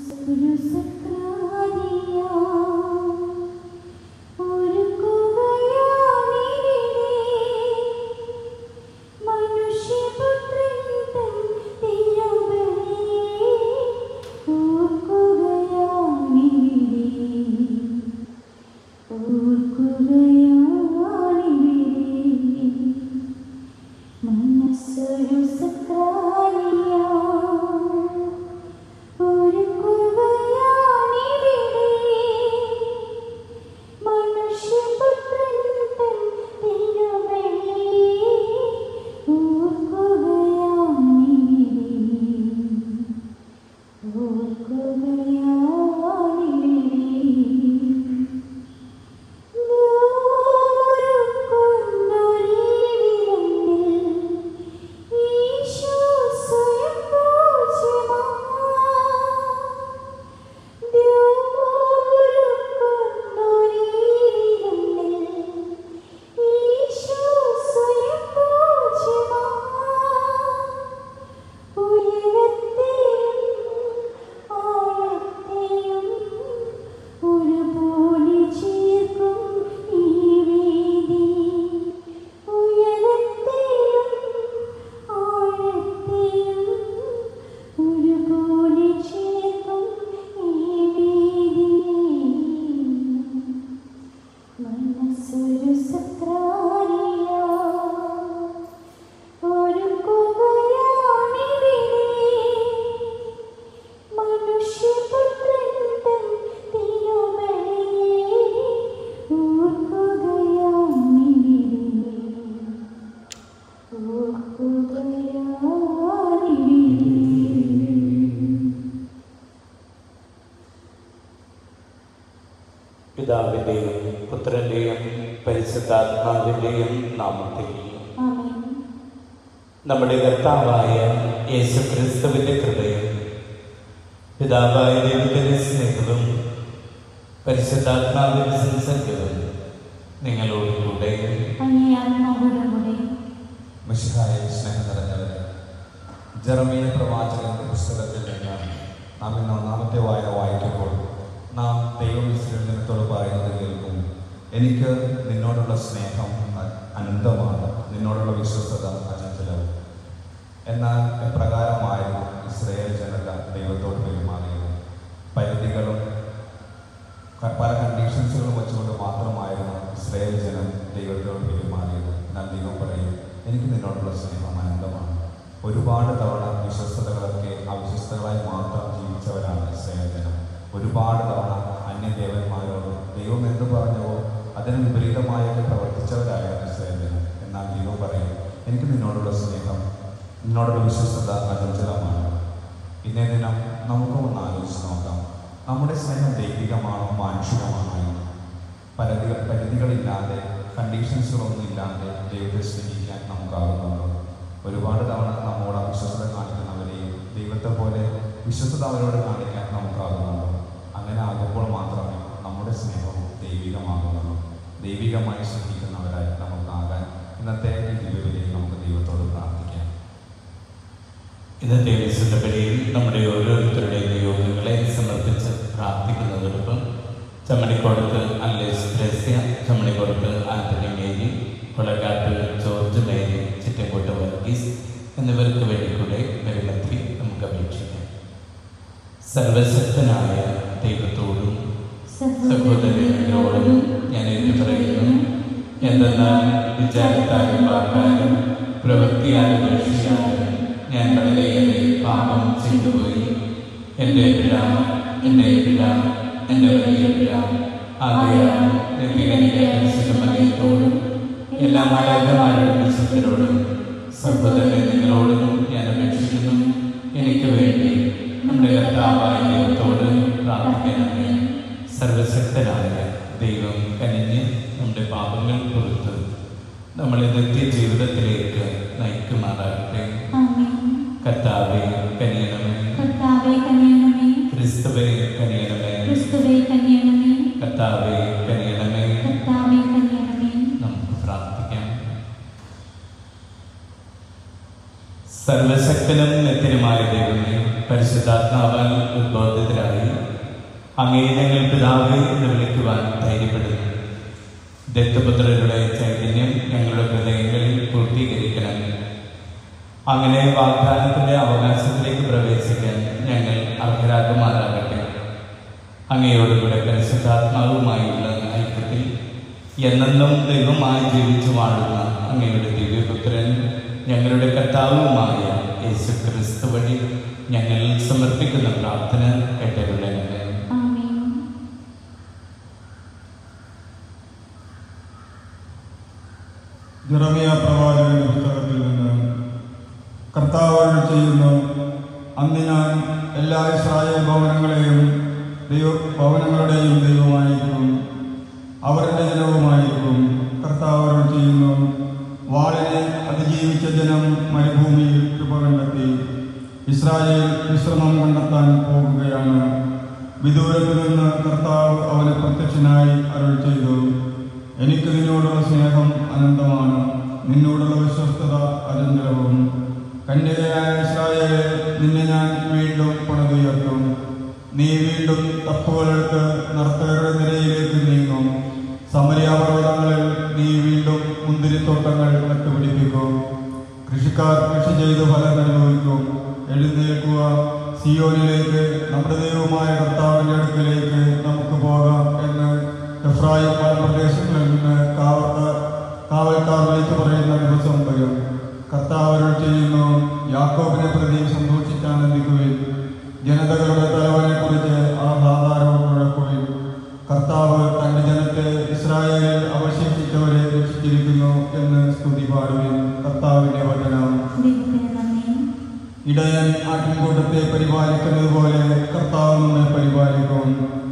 ഒരു സക്രാരിയ ഒരു കുവയാനിവിടെ മനുഷ്യപുത്രൻ തൻ തിരുബലിയെ ഓർക്കുകയാണിവിടെ ഓർക്കുകയാണിവിടെ മനസ്സൊരു സക്രാരിയ ഒരു കുവയാനിവിടെ മനുഷ്യപുത്രൻ തൻ തിരുബലിയെ ഓർക്കുകയാണിവിടെ ഓർക്കുകയാണിവിടെ ഒരുപോലെ ചേർക്കും ഈ വേദി ഉയരത്തെയും ആഴത്തെയും ഒരുപോലെ ചേർക്കും ഈ വേദി മനസ്സൊരു സത്രാരിയ ഒരു കുവയാണിവിടെ മനുഷ്യപുത്രൻ തൻ തിരുമലയെ ഓർക്കുകയാണിവിടെ ഓർക്കുകയാണിവിടെ പിതാവിൻ്റെയും പുത്രൻ്റെയും പരിശുദ്ധാത്മാവിൻ്റെയും നാമത്തിൽ ആമേൻ നമ്മുടെ കർത്താവായ യേശു ക്രിസ്തുവിൻ്റെ കൃപയും പിതാവായ ദൈവത്തിൻ്റെ സ്നേഹവും പരിശുദ്ധാത്മാവിൻ്റെ സംസർഗവും നിങ്ങളോട് കൂടെ അങ്ങേ ആത്മാവോടെ കൂടെ മിശിഹായ സ്നേഹം നിറഞ്ഞവരെ ജെറമിയ പ്രവാചകന്റെ പുസ്തകത്തിൽ നിന്ന് നാം ഇന്ന് ഒന്നാമത്തെ വായന വായിക്കുമ്പോൾ നാം ദൈവവിശ്വര ദിനത്തോട് പറയുന്നത് കേൾക്കും എനിക്ക് നിന്നോടുള്ള സ്നേഹം അ- അനന്തമാണ് നിന്നോടുള്ള വിശ്വസത അചഞ്ചലവും എന്നാൽ എപ്രകാരമായിരുന്നു ഇസ്രയേൽ ജനത ദൈവത്തോട് പെരുമാറിയത് പരിധികളും ക- പല കണ്ടീഷൻസുകളും വെച്ചുകൊണ്ട് മാത്രമായിരുന്നു ഇസ്രായേൽ ജനം ദൈവത്തോട് പെരുമാറിയത് എന്നാൽ ദൈവം പറയും എനിക്ക് നിന്നോടുള്ള സ്നേഹം അനന്തമാണ് ഒരുപാട് തവണ വിശ്വസ്തതകളൊക്കെ അവിശ്വസ്തകളായി മാത്രം ജീവിച്ചവരാണ് ഇസ്രായേൽ ജനം ഒരുപാട് തവണ അന്യദേവന്മാരോട് ദൈവം എന്ത് പറഞ്ഞവോ അതിന് വിപരീതമായൊക്കെ പ്രവർത്തിച്ചവരായിരുന്നു ഇസ്രായേൽ ജനം എന്നാൽ ദൈവം പറയും എനിക്ക് നിന്നോടുള്ള സ്നേഹം നിന്നോടുള്ള വിശ്വസ്തത അചഞ്ചലമാണ് ഇന്നേ ദിനം നമുക്കും ഒന്ന് ആലോചിച്ച് നോക്കാം നമ്മുടെ സ്നേഹം ദൈവികമാണോ മാനുഷികമാണോ എന്ന് പരിധികൾ പരിധികളില്ലാതെ കണ്ടീഷൻസുകളൊന്നും ഇല്ലാതെ ദൈവത്തെ സ്നേഹിക്കാൻ നമുക്കാകുന്നുണ്ടോ ഒരുപാട് തവണ നമ്മോട് അവിശ്വസത കാണിക്കുന്നവരെയും ദൈവത്തെ പോലെ വിശ്വസത അവരോട് കാണിക്കാൻ നമുക്കാകുന്നുണ്ടോ അങ്ങനെ ആകുമ്പോൾ മാത്രമേ നമ്മുടെ സ്നേഹവും ദൈവികമാകുന്നുള്ളൂ ദൈവികമായി സ്നേഹിക്കുന്നവരായി നമുക്കാകാൻ ഇന്നത്തെ ഈ ദിവ്യബലിയിൽ നമുക്ക് ദൈവത്തോട് പ്രാർത്ഥിക്കാം ഇന്നത്തെ വിശുദ്ധ ബലിയിൽ നമ്മുടെ ഓരോരുത്തരുടെയും നിയോഗങ്ങളെ സമർപ്പിച്ച് പ്രാർത്ഥിക്കുന്നതോടൊപ്പം Chammanikkodath Alice Thresia Chammanikkodath Antony Mary Kolakkattu George Mary Chittankottu Varghese എന്നിവർക്ക് വേണ്ടി കൂടെ ബലിമത്തി നമുക്ക് അപേക്ഷിക്കാം സർവശക്തനായ ദൈവത്തോടും സഹോദരങ്ങളോടും ഞാൻ ഏറ്റു പറയുന്നു എന്തെന്നാൽ വിചാരത്താലും വാക്കാലും പ്രവൃത്തിയാലും രക്ഷിക്കാനും ഞാൻ വളരെയേറെ പാപം ചെയ്തുപോയി എൻ്റെ പിഴ എൻ്റെ പിഴ എൻ്റെ വലിയ പിഴ ആകെയാണ് പരിശുദ്ധമറിയത്തോടും എല്ലാ മാലാകമാരുടെ വിശുദ്ധരോടും സഹോദരൻ നിങ്ങളോടും ഞാൻ അപേക്ഷിക്കുന്നു എനിക്ക് വേണ്ടി നമ്മുടെ കർത്താവായ ദൈവത്തോട് പ്രാർത്ഥിക്കണമേ സർവശക്തനായ ദൈവം കനിഞ്ഞ് നമ്മുടെ പാപങ്ങൾ പുറത്ത് നമ്മളെ നിത്യ ജീവിതത്തിലേക്ക് നയിക്കുമാറാകട്ടെ ആമേൻ കർത്താവെ കനിയണമേ കർത്താവേ കനിയണമേ ക്രിസ്തുവെ കനിയണമേ ക്രിസ്തുവേ കനിയണമേ കർത്താവെ കനിയണമേ കർത്താവേ കനിയണമേ നമുക്ക് പ്രാർത്ഥിക്കാം സർവശക്തനും നിത്യനുമായ ദൈവമേ പരിശുദ്ധാത്മാവാൽ ഉദ്ബോധിതരായി അങ്ങേ ഞങ്ങൾ പിതാവ് എന്ന് വിളിക്കുവാൻ ധൈര്യപ്പെടുന്നു ദത്തപുത്രരുടെ ചൈതന്യം ഞങ്ങളുടെ ഹൃദയങ്ങളിൽ പൂർത്തീകരിക്കണം അങ്ങനെ വാഗ്ദാനത്തിന്റെ അവകാശത്തിലേക്ക് പ്രവേശിക്കാൻ ഞങ്ങൾ അർഹരാകുമാറാകട്ടെ അങ്ങയോടുകൂടെ പരിശുദ്ധാത്മാവുമായുള്ള ഐക്യത്തിൽ എന്നെന്നും ദൈവമായി ജീവിച്ചു വാഴുന്ന അങ്ങയുടെ ദിവ്യപുത്രൻ ഞങ്ങളുടെ കർത്താവുമായ യേശു ക്രിസ്തു വഴി ഞങ്ങൾ സമർപ്പിക്കുന്ന പ്രാർത്ഥന കേട്ടരുളണമേ ആമേൻ ജെറമിയ പ്രവാചകന്റെ പുസ്തകത്തിൽ നിന്ന് കർത്താവ് ചെയ്യുന്നു അന്ന് ഞാൻ എല്ലാ ഇസ്രായേൽ ഭവനങ്ങളെയും ദൈവ ഭവനങ്ങളുടെയും ദൈവമായിരിക്കും അവരുടെ ജനവുമായിരിക്കും കർത്താവ് ചെയ്യുന്നു വാളിനെ അതിജീവിച്ച ജനം മരുഭൂമിയിൽ കൃപ കണ്ടെത്തി ഇസ്രായേൽ വിശ്രമം കണ്ടെത്താൻ പോകുകയാണ് വിദൂരത്തു നിന്ന് കർത്താവ് അവന് പ്രത്യക്ഷനായി അരുൾ ചെയ്തു എനിക്ക് നിന്നോടുള്ള സ്നേഹം അനന്തമാണ് നിന്നോടുള്ള വിശ്വസ്തത അചഞ്ചലവും കന്യകയായ ഇസ്രായേലെ നിന്നെ ഞാൻ വീണ്ടും പണിതുയർത്തും നീ വീണ്ടും തപ്പുകളെടുത്ത് നർത്തകരുടെ നിരയിലേക്ക് നീങ്ങും സമരിയാപർവ്വതങ്ങളിൽ നീ വീണ്ടും മുന്തിരിത്തോട്ടങ്ങൾ നട്ടുപിടിപ്പിക്കും കൃഷിക്കാർ കൃഷി ചെയ്ത് ഫലം അനുഭവിക്കും എഴുന്നേൽക്കുക സിയോനിലേക്ക് നമ്മുടെ ദൈവമായ കർത്താവിന്റെ അടുക്കലേക്ക് നമുക്ക് പോകാം എന്ന് എഫ്രായിം മലപ്രദേശങ്ങളിൽ നിന്ന് കാവൽക്കാർ കാവൽക്കാർ വിളിച്ചു പറയുന്ന ദിവസം വരും കർത്താവ് ചെയ്യുന്നു യാക്കോബിനെ പ്രതി സന്തോഷിച്ചാനന്ദിക്കുവിൻ ജനതകളുടെ തലവനെ കുറിച്ച് ആഹ്ലാദാരവും മുഴക്കുവിൻ കർത്താവ് തന്റെ ജനത്തെ ഇസ്രായേലിൽ അവശേഷിച്ചവരെ രക്ഷിച്ചിരിക്കുന്നു എന്ന് സ്തുതി പാടുവിൻ കർത്താവിന്റെ വചനം ദൈവത്തിന് നന്ദി ഇടയൻ ആട്ടിൻകൂട്ടത്തെ പരിപാലിക്കുന്നത് പോലെ കർത്താവ് നമ്മെ പരിപാലിക്കും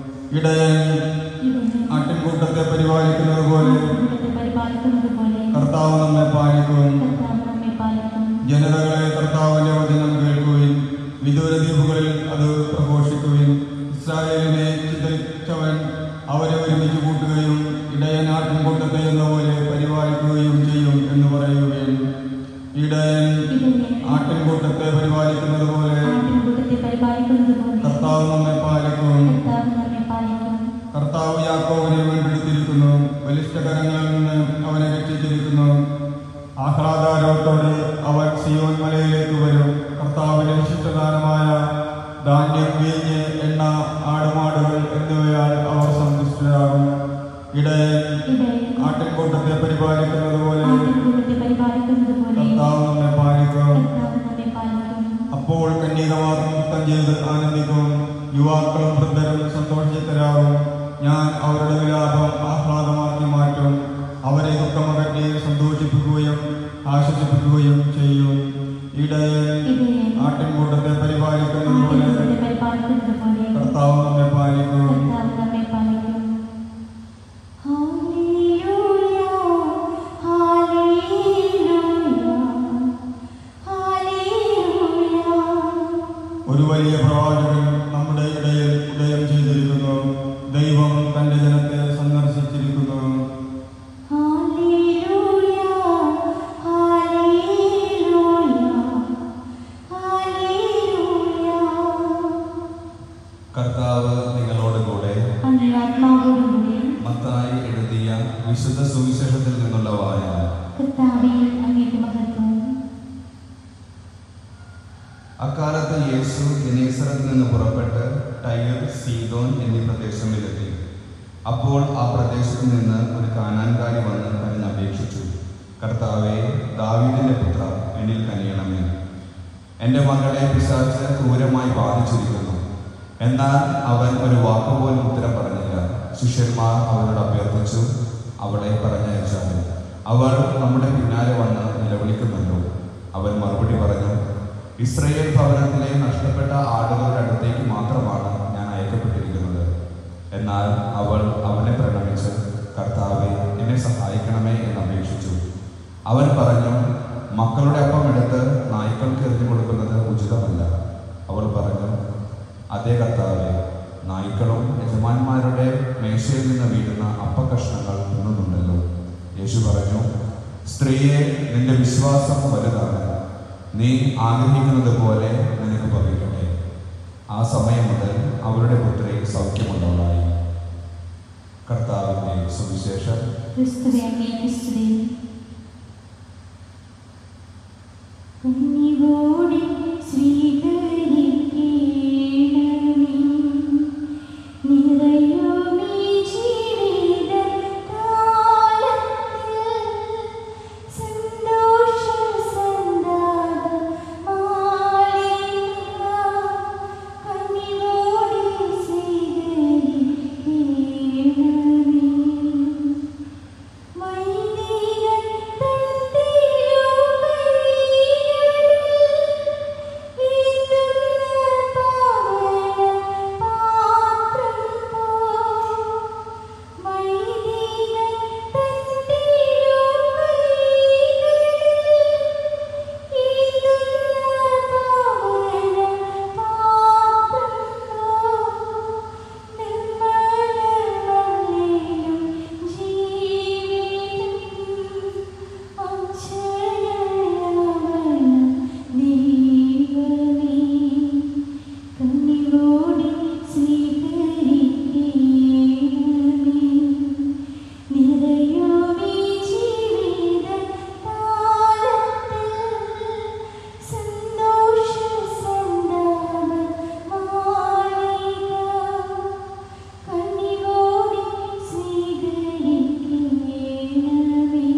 ഇടയൻ ഇടയൻ ആട്ടിൻകൂട്ടത്തെ പരിപാലിക്കുന്നത് പോലെ ആട്ടിൻകൂട്ടത്തെ പരിപാലിക്കുന്നത് പോലെ കർത്താവ് നമ്മെ പാലിക്കും കർത്താവ് നമ്മെ പാലിക്കും ജനതകളെ കർത്താവിന്റെ വചനം കേൾക്കുവിൻ വിദൂര ദ്വീപുകളിൽ അത് പ്രഘോഷിക്കുവിൻ ഇസ്രായേലിനെ ചിതറിച്ചവൻ അവരെ ഒരുമിച്ച് കൂട്ടുകയും ഇടയൻ ആട്ടിൻകൂട്ടത്തെ എന്ന പോലെ പരിപാലിക്കുകയും ചെയ്യും എന്ന് പറയുകയും ഇടയൻ ഇടയൻ ആട്ടിൻകൂട്ടത്തെ പരിപാലിക്കുന്നത് പോലെ ആട്ടിൻകൂട്ടത്തെ പരിപാലിക്കുന്നത് പോലെ കർത്താവ് നമ്മെ പാലിക്കും കർത്താവ് നമ്മെ പാലിക്കും കർത്താവ് യാക്കോവിനെ വീണ്ടെടുത്തിരിക്കുന്നു ബലിഷ്ഠകരങ്ങളിൽ നിന്ന് അവനെ രക്ഷിച്ചിരിക്കുന്നു ആഹ്ലാദാരവത്തോടെ അവൻ സിയോൻ മലയിലേക്ക് വരും കർത്താവിന്റെ വിശിഷ്ടദാനമായ ധാന്യം വീഞ്ഞ് എണ്ണ ആടുമാടുകൾ എന്നിവയാൽ അവർ സന്തുഷ്ടരാകും ഇടയൻ ഇടയൻ ആട്ടിൻകൂട്ടത്തെ പരിപാലിക്കുന്നത് പോലെ ആട്ടിൻകൂട്ടത്തെ പരിപാലിക്കുന്നത് പോലെ കർത്താവ് നമ്മെ പാലിക്കും കർത്താവ് നമ്മെ പാലിക്കും അപ്പോൾ കന്യകമാർ നൃത്തം ചെയ്ത് ആനന്ദിക്കും യുവാക്കളും വൃദ്ധരും സന്തോഷിതരാകും ഞാൻ അവരുടെ വിലാപം ആഹ്ലാദമാക്കി മാറ്റും അവരെ ദുഃഖമകറ്റി സന്തോഷിപ്പിക്കുകയും ആശ്വസിപ്പിക്കുകയും ചെയ്യും ഇടയൻ ഇടയൻ ആട്ടിൻകൂട്ടത്തെ പരിപാലിക്കുന്നത് പോലെ ആട്ടിൻകൂട്ടത്തെ പരിപാലിക്കുന്നത് പോലെ കർത്താവ് നമ്മെ പാലിക്കും കർത്താവ് നമ്മെ പാലിക്കും ഹല്ലേലൂയ ഹല്ലേലൂയ ഹല്ലേലൂയ ഒരു വലിയ പ്രവാചകൻ നമ്മുടെ ഇടയിൽ ഉദയം ചെയ്തിരിക്കുന്നു ദൈവം തന്റെ ജനത്തെ സന്ദർശിച്ചിരിക്കുന്നു ഹല്ലേലൂയ ഹല്ലേലൂയ ഹല്ലേലൂയ കർത്താവ് നിങ്ങളോട് കൂടെ അങ്ങേ ആത്മാവോടുകൂടി മത്തായി എഴുതിയ വിശുദ്ധ സുവിശേഷത്തിൽ നിന്നുള്ള വായന കർത്താവേ അങ്ങേക്ക് മഹത്വം അക്കാലത്ത് യേശു ഗനേസറത്ത് നിന്ന് പുറപ്പെട്ട് ടൈർ സീതോൻ എന്നീ പ്രദേശങ്ങളിലെത്തി അപ്പോൾ ആ പ്രദേശത്ത് നിന്ന് ഒരു കാനാൻകാരി വന്ന് തന്നെ അപേക്ഷിച്ചു കർത്താവെ ദാവീദിന്റെ പുത്ര എന്നിൽ കനിയണമേ എൻ്റെ മകളെ പിശാച്ച് ക്രൂരമായി ബാധിച്ചിരിക്കുന്നു എന്നാൽ അവൻ ഒരു വാക്കുപോലും ഉത്തരം പറഞ്ഞില്ല ശിഷ്യന്മാർ അവരോട് അഭ്യർത്ഥിച്ചു അവളെ പറഞ്ഞയച്ചാലും അവൾ നമ്മുടെ പിന്നാലെ വന്ന് നിലവിളിക്കുമല്ലോ അവൻ മറുപടി പറഞ്ഞു ഇസ്രയേൽ ഭവനത്തിലെ നഷ്ടപ്പെട്ട ആടുകളുടെ അടുത്തേക്ക് മാത്രമാണ് ഞാൻ അയക്കപ്പെട്ടിരിക്കുന്നത് എന്നാൽ അവൾ അവനെ പ്രണമിച്ച് കർത്താവെ എന്നെ സഹായിക്കണമേ എന്ന് അപേക്ഷിച്ചു അവൻ പറഞ്ഞു മക്കളുടെ അപ്പം എടുത്ത് നായ്ക്കൾക്ക് എറിഞ്ഞു കൊടുക്കുന്നത് ഉചിതമല്ല അവൾ പറഞ്ഞു അതേ കർത്താവെ നായ്ക്കളും യജമാന്മാരുടെ മേശയിൽ നിന്ന് വീഴുന്ന അപ്പകഷ്ണങ്ങൾ തിന്നുന്നുണ്ടല്ലോ യേശു പറഞ്ഞു സ്ത്രീയെ നിന്റെ വിശ്വാസം വലുതാണ് നീ ആഗ്രഹിക്കുന്നത് പോലെ നിനക്ക് ഭവിക്കട്ടെ ആ സമയം മുതൽ അവരുടെ പുത്രി സൗഖ്യമുള്ളവളായി കർത്താവിൻ്റെ സുവിശേഷം ക്രിസ്തുവേ അങ്ങേക്ക് സ്തുതി കന്നിവോടെ സ്വീകരിക്കണമേ നിറയുമീ ജീവിതകാലത്തിൽ സന്തോഷ സന്താപമാലിക കന്നിവോടെ സ്വീകരിക്കണമേ നിറയുമീ ജീവിത സന്തോഷ കണ്ണികോടി സ്വീകരിക്കണമേ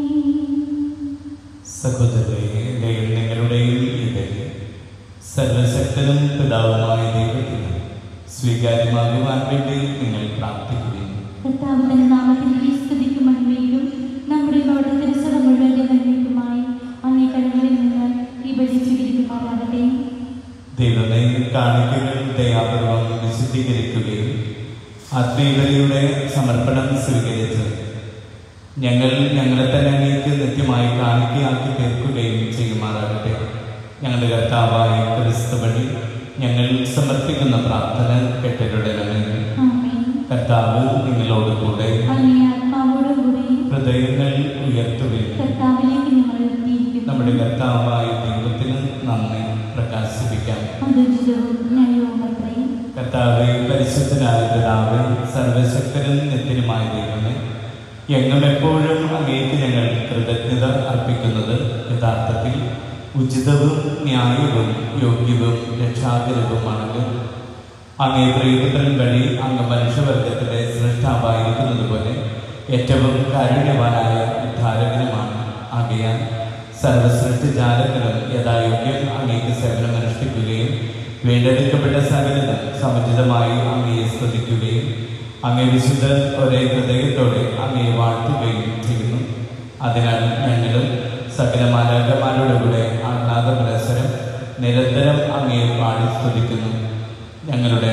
സഹോദരയുടെയും നിങ്ങളുടെയും ഇടയിൽ സർവശക്തനും പിതാവുമായ ദൈവത്തിന് സ്വീകാര്യമാകുവാൻ വേണ്ടി നിങ്ങൾ പ്രാർത്ഥിക്കുകയും കർത്താവിന്റെ നാമത്തിൽ ഈ സ്തുതിക്കും മഹിമയിലും നമ്മുടെ ഇവിടെ തിരുസഭ മുഴുവന്റെ നന്മയ്ക്കുമായി അങ്ങേ കടങ്ങളിൽ നിന്ന് ഈ ബലി സ്വീകരിക്കുമാറാകട്ടെ ദൈവമേ കാണിക്കകൾ ദയാപൂർവം വിശുദ്ധീകരിക്കുകയും ആത്മീയതയുടെ സമർപ്പണം സ്വീകരിച്ച് ഞങ്ങൾ ഞങ്ങളെ തന്നെ അങ്ങേക്ക് നിത്യമായി കാണിക്കയാക്കി തീർക്കുകയും ചെയ്യുമാറാകട്ടെ ഞങ്ങളുടെ കർത്താവായ ക്രിസ്തു വഴി ഞങ്ങൾ സമർപ്പിക്കുന്ന പ്രാർത്ഥന കെട്ടിടണമേ ആമേൻ കർത്താവ് നിങ്ങളോട് കൂടെ അങ്ങേ ആത്മാവോടുകൂടി ഹൃദയങ്ങൾ ഉയർത്തുകയും കർത്താവിലേക്ക് ഞങ്ങൾ എത്തിയിരിക്കുന്നു നമ്മുടെ കർത്താവായ ദൈവത്തിന് നന്ദി പ്രകാശിപ്പിക്കാം അതുചിതവും ന്യായവും അത്രയും കർത്താവെ പരിശുദ്ധനായ പിതാവെ സർവശക്തനും നിത്യനുമായ ദൈവമേ എങ്ങും എപ്പോഴും അങ്ങേക്ക് ഞങ്ങൾ കൃതജ്ഞത അർപ്പിക്കുന്നത് യഥാർത്ഥത്തിൽ ഉചിതവും ന്യായവും യോഗ്യവും രക്ഷാകരവുമാണല്ലോ അങ്ങേ പ്രിയപുത്രൻ വഴി അങ്ങ് മനുഷ്യവർഗത്തിന്റെ സൃഷ്ടാവായിരിക്കുന്നത് പോലെ ഏറ്റവും കാരുണ്യവാനായ ഉദ്ധാരകനുമാണ് ആകയാൽ സർവസൃഷ്ടിജാലങ്ങളും യഥായോഗ്യം അങ്ങേക്ക് സേവനം അനുഷ്ഠിക്കുകയും വീണ്ടെടുക്കപ്പെട്ട സകലതും സമുചിതമായി അങ്ങയെ സ്തുതിക്കുകയും അങ്ങേ വിശുദ്ധർ ഒരേ ഹൃദയത്തോടെ അങ്ങയെ വാഴ്ത്തുകയും ചെയ്യുന്നു അതിനാൽ ഞങ്ങളും സകല മാലാകന്മാരുടെ കൂടെ ആഹ്ലാദ പുരസരം നിരന്തരം അങ്ങയെ പാടി സ്തുതിക്കുന്നു ഞങ്ങളുടെ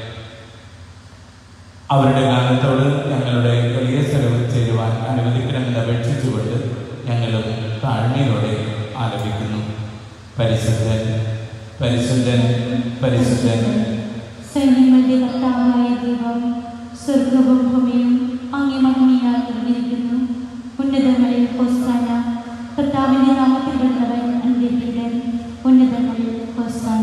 അവരുടെ ഗാനത്തോട് ഞങ്ങളുടെ വലിയ ചെലവ് ചേരുവാൻ അനുവദിക്കണമെന്ന് അപേക്ഷിച്ചുകൊണ്ട് ഞങ്ങളും താഴ്മയോടെ ആലപിക്കുന്നു പരിശുദ്ധൻ പരിശുദ്ധൻ പരിശുദ്ധൻ സൈന്യങ്ങളുടെ കർത്താവായ ദൈവം സ്വർഗവും ഭൂമിയും അങ്ങേ മഹിമയാൽ നിർമ്മിക്കുന്നു ഉന്നതങ്ങളിൽ ഹോസ്താന കർത്താവിന്റെ നാമത്തിൽ വരുന്നവൻ അനുഗ്രഹീതൻ ഉന്നതങ്ങളിൽ ഹോസ്താന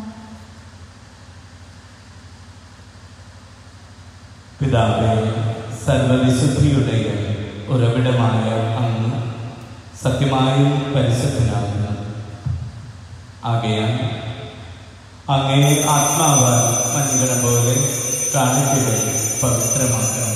പിതാവേ സർവവിശുദ്ധിയുടെയും ഉറവിടമായ അങ്ങ് സത്യമായും പരിശുദ്ധനാകുന്നു ആകയാൽ അങ്ങേ ആത്മാവാൽ മഞ്ഞുകണ പോലെ കാണിക്കകൾ പവിത്രമാക്കണം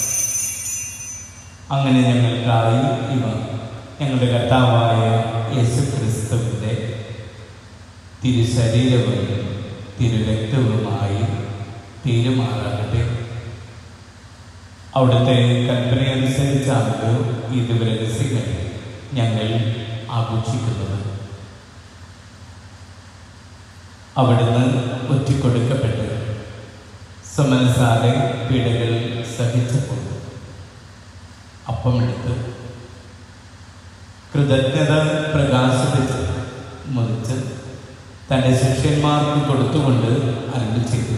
അങ്ങനെ ഞങ്ങൾക്കായി ഇവ ഞങ്ങളുടെ കർത്താവായ യേശു ക്രിസ്തുവിൻ്റെ തിരുശരീരവും തിരുരക്തവുമായി തീരുമാറാകട്ടെ അവിടുത്തെ കൽപ്പനയനുസരിച്ചാണല്ലോ ഇതുവരെ രഹസ്യങ്ങൾ ഞങ്ങൾ ആഘോഷിക്കുന്നത് അവിടുന്ന് ഒറ്റിക്കൊടുക്കപ്പെട്ട് സമനസാലെ പീഡകൾ സഹിച്ചപ്പോൾ അപ്പമെടുത്ത് കൃതജ്ഞത പ്രകാശിപ്പിച്ച് മുറിച്ച് തൻ്റെ ശിഷ്യന്മാർക്ക് കൊടുത്തുകൊണ്ട് അരുളി ചെയ്തു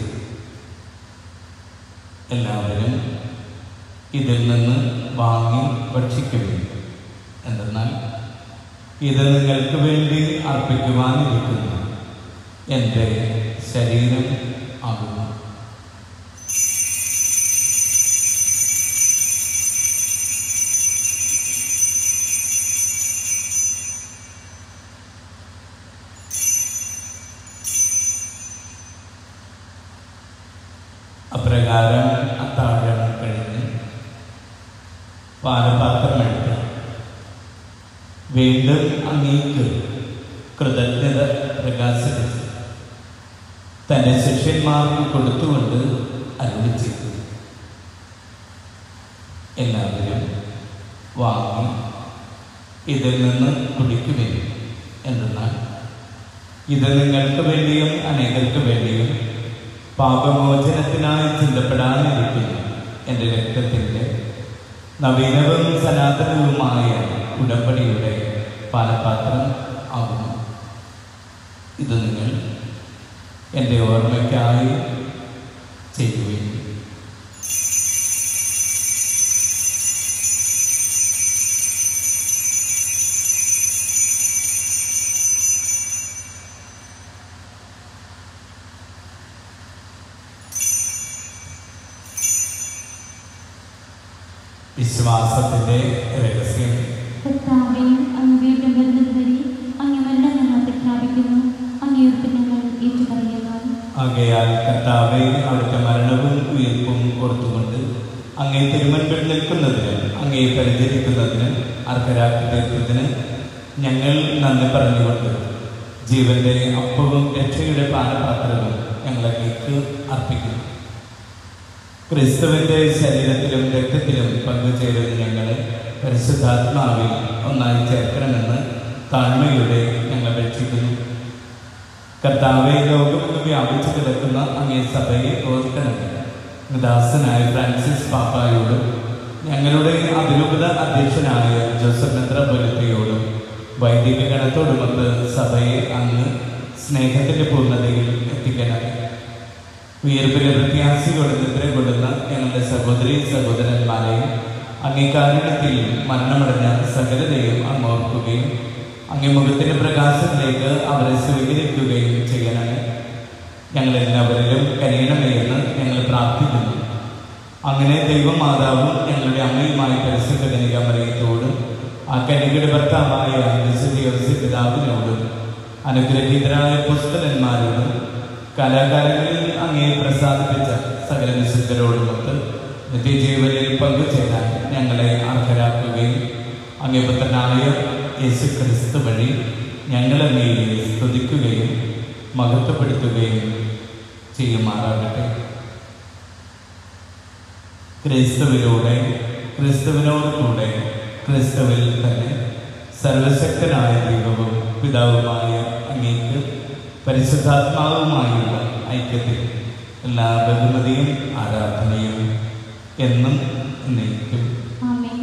എല്ലാവരും ഇതിൽ നിന്ന് വാങ്ങി ഭക്ഷിക്കുകയും എന്തെന്നാൽ ഇത് നിങ്ങൾക്ക് വേണ്ടി അർപ്പിക്കുവാനിരിക്കുന്നു എൻ്റെ ശരീരം ആകുന്നു അപ്രകാരം അത്താഴം കഴിഞ്ഞ് പാനപാത്രമെടുത്ത് വീണ്ടും അങ്ങേക്ക് കൃതജ്ഞത പ്രകാശിപ്പിച്ചു തൻ്റെ ശിഷ്യന്മാർക്ക് കൊടുത്തുകൊണ്ട് അരുളി ചെയ്തു എല്ലാവരും വാങ്ങി ഇതിൽ നിന്ന് കുടിക്കുവിൻ എന്തെന്നാൽ ഇത് നിങ്ങൾക്ക് വേണ്ടിയും അനേകർക്ക് വേണ്ടിയും പാപമോചനത്തിനായി ചിന്തപ്പെടാനിരിക്കുന്നു എൻ്റെ രക്തത്തിൻ്റെ നവീനവും സനാതനവുമായ ഉടമ്പടിയുടെ പാനപാത്രം ആകുന്നു ഇത് നിങ്ങൾ എൻ്റെ ഓർമ്മയ്ക്കായി ചെയ്യുകയും വിശ്വാസത്തിൻ്റെ രഹസ്യം കർത്താവേ അങ്ങ് വീണ്ടും വരുന്നതുവരെ അങ്ങ് മരണം ഞങ്ങൾ പ്രഖ്യാപിക്കുന്നു അങ്ങേർക്ക് ഞങ്ങൾ ഏറ്റുപറയുന്നു ആകയാൽ കർത്താവെ അവിടുത്തെ മരണവും ഉയർപ്പും ഓർത്തുകൊണ്ട് അങ്ങേ തിരുമൻപിൽ നിൽക്കുന്നതിന് അങ്ങേ പരിചരിക്കുന്നതിന് അർഹരാക്കി തീർത്തതിന് ഞങ്ങൾ നന്ദി പറഞ്ഞുകൊണ്ട് ജീവന്റെ അപ്പവും രക്ഷയുടെ പാനപാത്രവും ഞങ്ങൾ അങ്ങേക്ക് അർപ്പിക്കുന്നു ക്രിസ്തുവിന്റെ ശരീരത്തിലും രക്തത്തിലും പങ്കുചേരുന്ന ഞങ്ങളെ പരിശുദ്ധാത്മാവിൽ ഒന്നായി ചേർക്കണമെന്ന് താഴ്മയുടെ ഞങ്ങൾ അപേക്ഷിക്കുന്നു കർത്താവെ ലോകമെന്ന് വ്യാപിച്ചു കിടക്കുന്ന അങ്ങേ സഭയെ ഓർക്കണമേ ദാസനായ ഫ്രാൻസിസ് പാപ്പായോടും ഞങ്ങളുടെ അതിരൂപത അധ്യക്ഷനായ ജോസഫ് മെത്രാപൊലിത്തയോടും വൈദിക ഗണത്തോടുമൊത്ത് സഭയെ അങ്ങ് സ്നേഹത്തിന്റെ പൂർണ്ണതയിൽ എത്തിക്കണമേ ഉയർപ്പിലെ പ്രത്യാശയോടെ നിദ്ര കൊള്ളുന്ന ഞങ്ങളുടെ സഹോദരി സഹോദരന്മാരെയും അംഗീകാരണത്തിൽ മരണമടഞ്ഞ സകലതയും അങ്ങ് ഓർക്കുകയും അങ്ങേ മുഖത്തിന്റെ പ്രകാശത്തിലേക്ക് അവരെ സ്വീകരിക്കുകയും ചെയ്യണമേ ഞങ്ങളെല്ലാവരിലും കനിയണമേ എന്ന് ഞങ്ങൾ പ്രാർത്ഥിക്കുന്നു അങ്ങനെ ദൈവമാതാവും ഞങ്ങളുടെ അമ്മയുമായ പരിശുദ്ധ കനിക മറിയത്തോടും ആ കനികയുടെ ഭർത്താവായ വിശുദ്ധ യോസഫ് പിതാവിനോടും അനുഗ്രഹീതരായ പുസ്തകന്മാരോടും കലാകാരങ്ങളിൽ അങ്ങേ പ്രസാദിപ്പിച്ച സകല വിശുദ്ധരോടുമൊത്ത് നിത്യജീവനിൽ പങ്കുചേരാൻ ഞങ്ങളെ അർഹരാക്കുകയും അങ്ങേ പുത്രനായ യേശു ക്രിസ്തു വഴി ഞങ്ങളങ്ങയെ സ്തുതിക്കുകയും മഹത്വപ്പെടുത്തുകയും ചെയ്യുമാറാകട്ടെ ക്രിസ്തുവിലൂടെ ക്രിസ്തുവിനോട് കൂടെ ക്രിസ്തുവിൽ തന്നെ സർവശക്തനായ ദൈവവും പിതാവുമായ അങ്ങേക്ക് പരിശുദ്ധാത്മാവുമായുള്ള ഐക്യത്തിൽ എല്ലാ ബഹുമതിയും ആരാധനയും എന്നും എന്നേക്കും ആമേൻ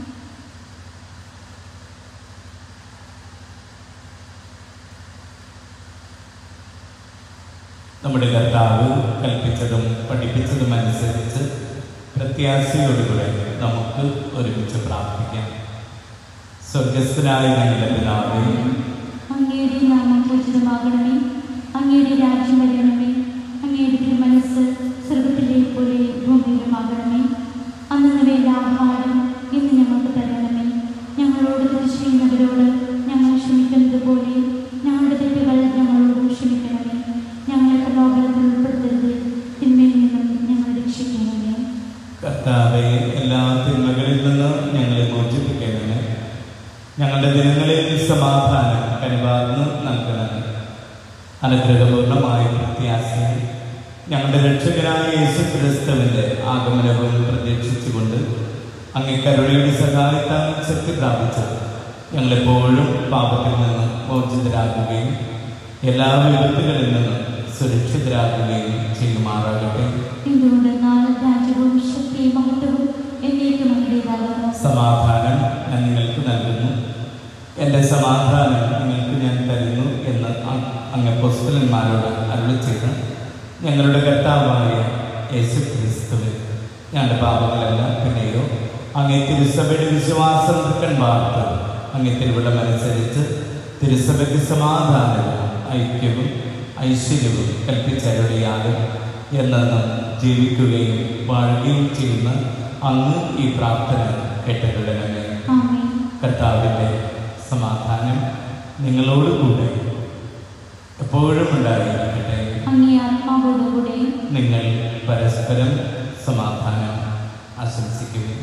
നമ്മുടെ കർത്താവ് കൽപ്പിച്ചതും പഠിപ്പിച്ചതും അനുസരിച്ച് പ്രത്യാശയോടുകൂടെ നമുക്ക് ഒരുമിച്ച് പ്രാർത്ഥിക്കാം സ്വർഗസ്ഥനായ ഞങ്ങളുടെ പിതാവേ അങ്ങയുടെ നാമം പൂജിതമാകണമേ അങ്ങയുടെ രാജ്യം വരണമേ അങ്ങയുടെ തിരുമനസ് സ്വർഗത്തിലെ പോലെ ഭൂമിയിലുമാകണമേ അന്നു വേണ്ട ആഹാരം ഇന്ന് ഞങ്ങൾക്ക് തരണമേ ഞങ്ങളോട് തെറ്റ് ചെയ്യുന്നവരോട് ഞങ്ങൾ ക്ഷമിക്കുന്നത് പോലെ ഞങ്ങളുടെ തെറ്റുകൾ ഞങ്ങളോട് ക്ഷമിക്കണമേ ഞങ്ങളെ പ്രലോഭനത്തിൽ ഉൾപ്പെടുത്തരുത് തിന്മയിൽ നിന്നും ഞങ്ങൾ രക്ഷിക്കണമേ കർത്താവെ എല്ലാ തിന്മകളിൽ നിന്ന് ഞങ്ങളെ മോചിപ്പിക്കണമേ ഞങ്ങളുടെ ദിനങ്ങളിൽ സമാധാനം കനിവാർന്ന് നൽകണമേ അനുഗ്രഹപൂർണമായ പ്രത്യാശയിൽ ഞങ്ങളുടെ രക്ഷകനായ യേശു ക്രിസ്തുവിന്റെ ആഗമനവും പ്രതീക്ഷിച്ചുകൊണ്ട് അങ്ങേ കരുണയുടെ സഹായത്താൽ ശക്തി പ്രാപിച്ച് ഞങ്ങളെപ്പോഴും പാപത്തിൽ നിന്ന് മോചിതരാകുകയും എല്ലാ വിപത്തുകളിൽ നിന്നും സുരക്ഷിതരാകുകയും ചെയ്യുമാറാകട്ടെ എന്തുകൊണ്ടെന്നാൽ രാജ്യവും ശക്തിയും മഹത്വവും എന്നേക്കും അങ്ങയുടേതാകുന്നു സമാധാനം ഞാൻ നിങ്ങൾക്ക് നൽകുന്നു എൻ്റെ സമാധാനം നിങ്ങൾക്ക് ഞാൻ തരുന്നു എന്ന് അ- അങ്ങ് പുസ്തകന്മാരോട് അരുളി ചെയ്ത് ഞങ്ങളുടെ കർത്താവായ യേശു ക്രിസ്തുവിൽ ഞങ്ങളുടെ പാപങ്ങളെല്ലാം പിന്നെയോ അങ്ങേ തിരുസഭയുടെ വിശ്വാസം തൃക്കൻ വാർത്ത് അങ്ങ് തിരുവിടമനുസരിച്ച് തിരുസഭയ്ക്ക് സമാധാനവും ഐക്യവും ഐശ്വര്യവും കൽപ്പിച്ചരുടെയാലും എന്നെന്നും ജീവിക്കുകയും വാഴുകയും ചെയ്യുന്ന അങ്ങ് ഈ പ്രാർത്ഥന കേട്ടരുടണമേ ആമേൻ കർത്താവിൻ്റെ സമാധാനം നിങ്ങളോടുകൂടെ എപ്പോഴും ഉണ്ടായിരിക്കട്ടെ അങ്ങേ ആത്മാവോടുകൂടെ നിങ്ങൾ പരസ്പരം സമാധാനം ആശംസിക്കുകയും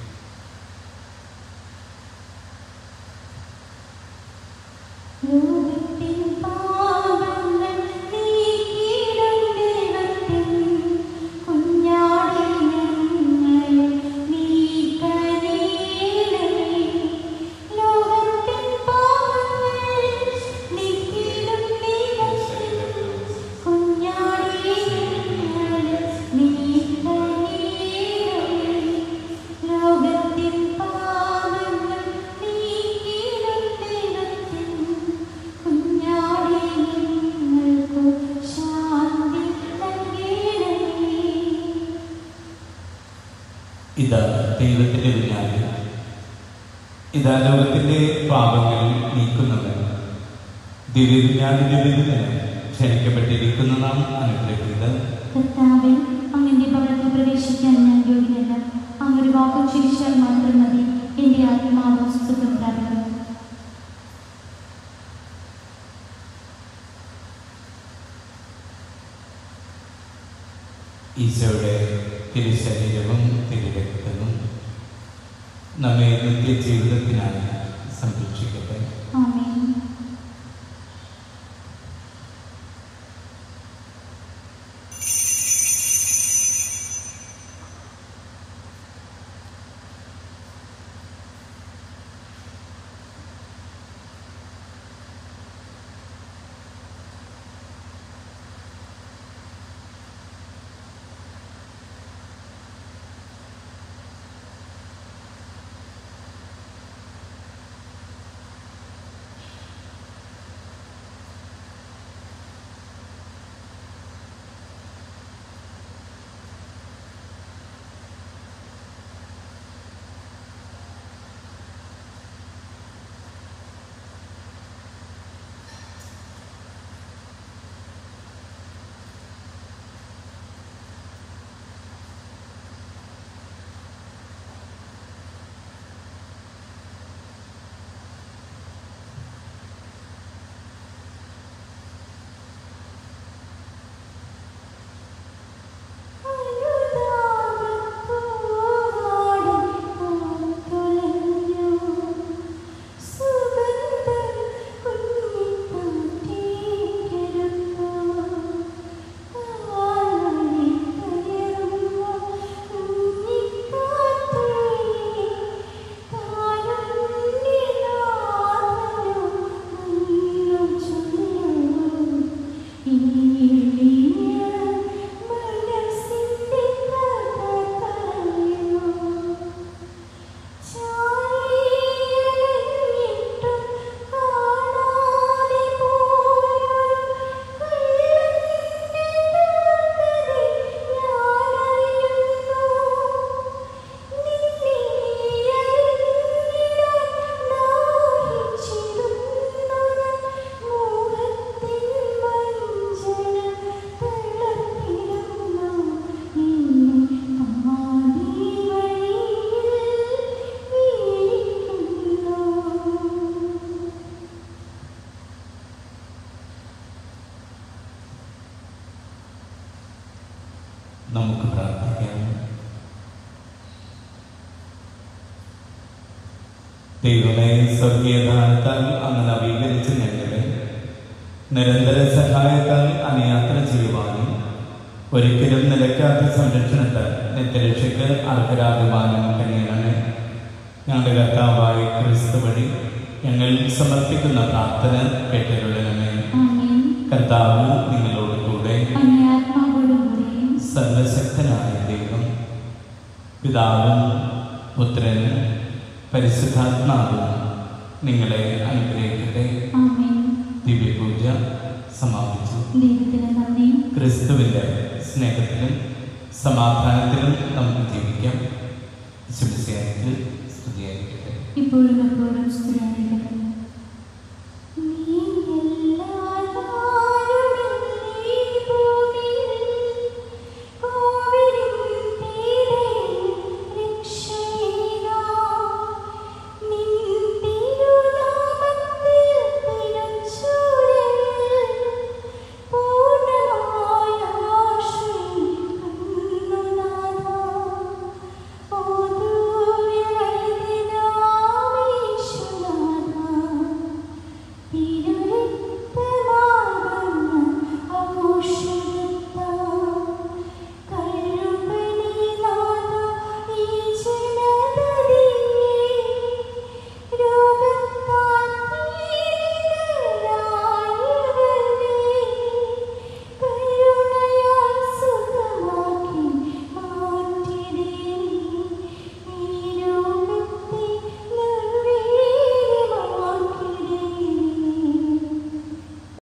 ലോകത്തിൻ പാപങ്ങൾ നീക്കിയിടും ദൈവത്തിൻ കുഞ്ഞാടേ ഞങ്ങളെ നീ കനിയണമേ. ലോകത്തിൻ പാപങ്ങൾ നീക്കിയിടും ദൈവത്തിൻ കുഞ്ഞാടേ ഞങ്ങളെ നീ കനിയണമേ. ലോകത്തിൻ പാപങ്ങൾ നീക്കിയിടും ദൈവത്തിൻ കുഞ്ഞാടേ ഞങ്ങൾക്കു ശാന്തി നൽകണമേ ഇതാ ദൈവത്തിൻ്റെ വിജ്ഞാനം ഇതാ ലോകത്തിൻ്റെ പാപങ്ങൾ നീക്കുന്നവൻ ദിവ്യവിജ്ഞാനിന്റെ വിരുദ്ധന് ക്ഷണിക്കപ്പെട്ടിരിക്കുന്ന നാം അനുഗ്രഹിക്കുന്നത് കർത്താവെ അങ്ങന്റെ ഭവനത്തിൽ പ്രവേശിക്കാൻ ഞാൻ യോഗ്യനല്ല അങ്ങൊരു വാക്ക് ചിരിച്ചാൽ മാത്രം മതി എന്റെ ആത്മാവ് സുഖം പ്രാപിക്കുന്നു ഈശോയുടെ തിരുശരീരവും തിരുരക്തവും നമ്മെ നിത്യജീവിതത്തിനായി സംരക്ഷിക്കട്ടെ ആമേൻ നമുക്ക് പ്രാർത്ഥിക്കാം ദൈവമേ സ്വർഗീയദാനത്താൽ അങ്ങ് നവീകരിച്ച ഞങ്ങളെ നിരന്തര സഹായത്താൽ അങ്ങ് യാത്ര ചെയ്യുവാനും ഒരിക്കലും നിലയ്ക്കാത്ത സംരക്ഷണത്താൽ നിത്യരക്ഷയ്ക്ക് അർഹരാകുവാനും കഴിയണമേ ഞങ്ങളുടെ കർത്താവായ ക്രിസ്തു വഴി ഞങ്ങൾ സമർപ്പിക്കുന്ന പ്രാർത്ഥന കേട്ടരുളണമേ ആമേൻ കർത്താവ് നിങ്ങളോട് കൂടെ അങ്ങേ ആത്മാവോടുകൂടെ സർവശക്തനായ ദൈവം പിതാവും പുത്രനും പരിശുദ്ധാത്മാവും നിങ്ങളെ അനുഗ്രഹിക്കട്ടെ ആമേൻ ദിവ്യപൂജ സമാപിച്ചു ദൈവത്തിന് നന്ദി ക്രിസ്തുവിൻ്റെ സ്നേഹത്തിലും സമാധാനത്തിലും നമുക്ക് ജീവിക്കാം ശുഭശയായിട്ട് സ്തുതിയായിരിക്കട്ടെ ഇപ്പോഴും